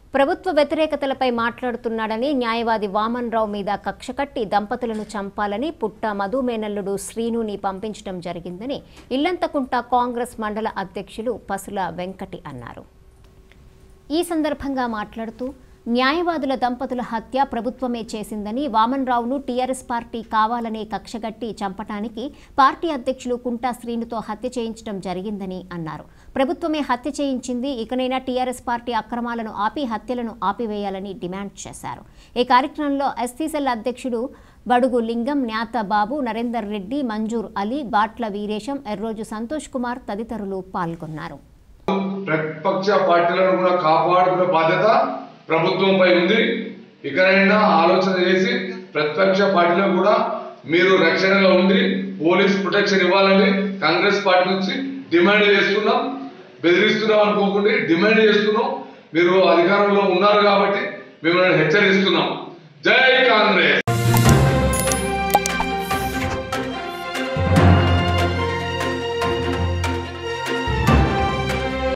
ప్రభుత్వ వ్యతిరేకతలపై మాట్లాడుతున్నాడని న్యాయవాది వామన్ రావు మీద కక్ష కట్టి దంపతులను చంపాలని పుట్ట మధుమేనల్లుడు శ్రీనుని పంపించడం జరిగిందని ఇల్లంతకుంట కాంగ్రెస్ మండల అధ్యక్షులు పసుల వెంకటి అన్నారు ఈ సందర్భంగా మాట్లాడుతూ న్యాయవాదుల దంపతుల హత్య ప్రభుత్వమే చేసిందని వామన్ రావును టీఆర్ఎస్ పార్టీ కావాలనే కక్షగట్టి చంపటానికి పార్టీ అధ్యక్షులు కుంటా శ్రీనుతో హత్య చేయించడం జరిగిందని అన్నారు ప్రభుత్వమే హత్య చేయించింది ఇకనైనా టీఆర్ఎస్ పార్టీ అక్రమాలను ఆపి హత్యలను ఆపివేయాలని డిమాండ్ చేశారు ఈ కార్యక్రమంలో ఎస్సీసెల్ అధ్యక్షుడు బడుగు లింగం న్యాత బాబు నరేందర్ రెడ్డి మంజూర్ అలీ బాట్ల వీరేశం ఎర్రోజు సంతోష్ కుమార్ తదితరులు పాల్గొన్నారు ప్రతిపక్ష పార్టీలను కూడా కాపాడుకునే బాధ్యత ప్రభుత్వంపై ఉంది ఇకనైనా ఆలోచన చేసి ప్రతిపక్ష పార్టీలకు కూడా మీరు రక్షణగా ఉండి పోలీస్ ప్రొటెక్షన్ ఇవ్వాలని కాంగ్రెస్ పార్టీ నుంచి డిమాండ్ చేస్తున్నాం బెదిరిస్తున్నాం అనుకోకుండా డిమాండ్ చేస్తున్నాం మీరు అధికారంలో ఉన్నారు కాబట్టి మిమ్మల్ని హెచ్చరిస్తున్నాం జై కాంగ్రెస్